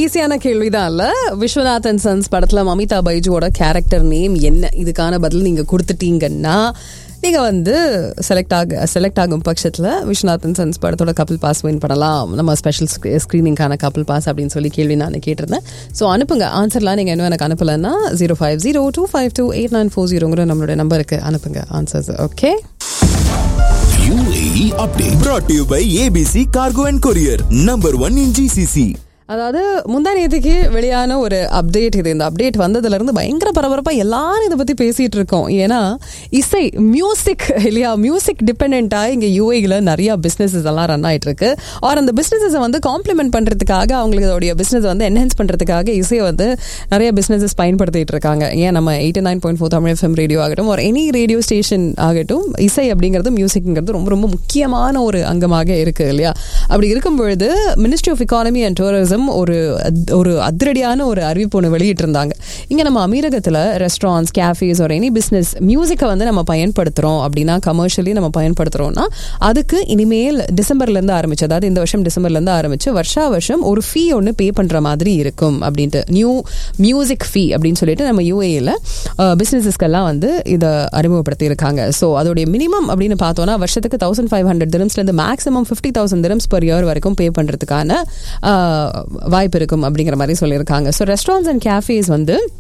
ஈஸியான கேள்விதான் இல்ல விஸ்வநாதன் சன்ஸ் படத்துல மமிதா பைஜுவோட கேரக்டர் நேம் என்ன இதுக்கான பதில் நீங்க கொடுத்துட்டீங்கன்னா நீங்க வந்து செலக்ட் ஆக செலக்ட் ஆகும் பட்சத்துல விஸ்வநாதன் சன்ஸ் படத்தோட கபிள் பாஸ் வின் பண்ணலாம் நம்ம ஸ்பெஷல் ஸ்க்ரீனிங்கான கபிள் பாஸ் அப்படின்னு சொல்லி கேள்வி நான் கேட்டிருந்தேன் ஸோ அனுப்புங்க ஆன்சர்லாம் நீங்க இன்னும் எனக்கு அனுப்பலன்னா zero five zero two five two eight nine four ஜீரோங்கிற நம்மளுடைய நம்பருக்கு அனுப்புங்க answers okay UAE update brought to you by ABC Cargo and Courier, number one in GCC. அதாவது முந்தா நேற்றுக்கு வெளியான ஒரு அப்டேட் இது இந்த அப்டேட் வந்ததுல இருந்து பயங்கர பரபரப்பா எல்லாரும் இதை பத்தி பேசிட்டு இருக்கோம் ஏன்னா இசை மியூசிக் இல்லையா மியூசிக் டிபெண்டா இங்க யூஏல நிறைய பிசினஸஸ் எல்லாம் ரன் ஆயிட்டு இருக்கு ஆர் அந்த பிசினஸஸ் வந்து காம்ப்ளிமெண்ட் பண்றதுக்காக அவங்களுக்கு அதோடைய பிசினஸ் வந்து என்ஹான்ஸ் பண்றதுக்காக இசையை வந்து நிறைய பிசினஸஸ் பயன்படுத்திட்டு இருக்காங்க ஏன் நம்ம eighty nine point four Tamil FM radio ஆகட்டும் ஒரு எனி ரேடியோ ஸ்டேஷன் ஆகட்டும் இசை அப்படிங்கிறது மியூசிக்ங்கிறது ரொம்ப ரொம்ப முக்கியமான ஒரு அங்கமாக இருக்கு இல்லையா அப்படி இருக்கும் பொழுது ministry of economy and tourism ஒரு அத்- ஒரு அதிரடியான ஒரு அறிவிப்பு ஒன்று வெளியிட்டிருந்தாங்க இங்கே நம்ம அமீரகத்தில் ரெஸ்டாரண்ட்ஸ் கேஃபேஸ் ஒரு எனி பிஸ்னஸ் மியூசிக்கை வந்து நம்ம பயன்படுத்துகிறோம் அப்படின்னா கமர்ஷியலி நம்ம பயன்படுத்துகிறோம்னா அதுக்கு இனிமேல் டிசம்பர்லேருந்து ஆரம்பிச்சு அதாவது இந்த வருஷம் டிசம்பர்லேருந்து ஆரம்பிச்சு வருஷா வருஷம் ஒரு ஃபீ ஒன்று பே பண்ணுற மாதிரி இருக்கும் அப்படின்ட்டு நியூ மியூசிக் ஃபீ அப்படின்னு சொல்லிட்டு நம்ம யூஏயில் பிஸ்னஸஸ்க்கெல்லாம் வந்து இதை அறிமுகப்படுத்தி இருக்காங்க ஸோ அதோடைய மினிமம் அப்படின்னு பார்த்தோன்னா வருஷத்துக்கு தௌசண்ட் ஃபைவ் ஹண்ட்ரட் திரம்ஸ்லேருந்து maximum fifty thousand dirhams per year வரைக்கும் பே பண்ணுறதுக்கான வாய்ப்பு இருக்கும் அப்படிங்கிற மாதிரி சொல்லியிருக்காங்க ஸோ ரெஸ்டாரண்ட்ஸ் அண்ட் கேஃபேஸ் வந்து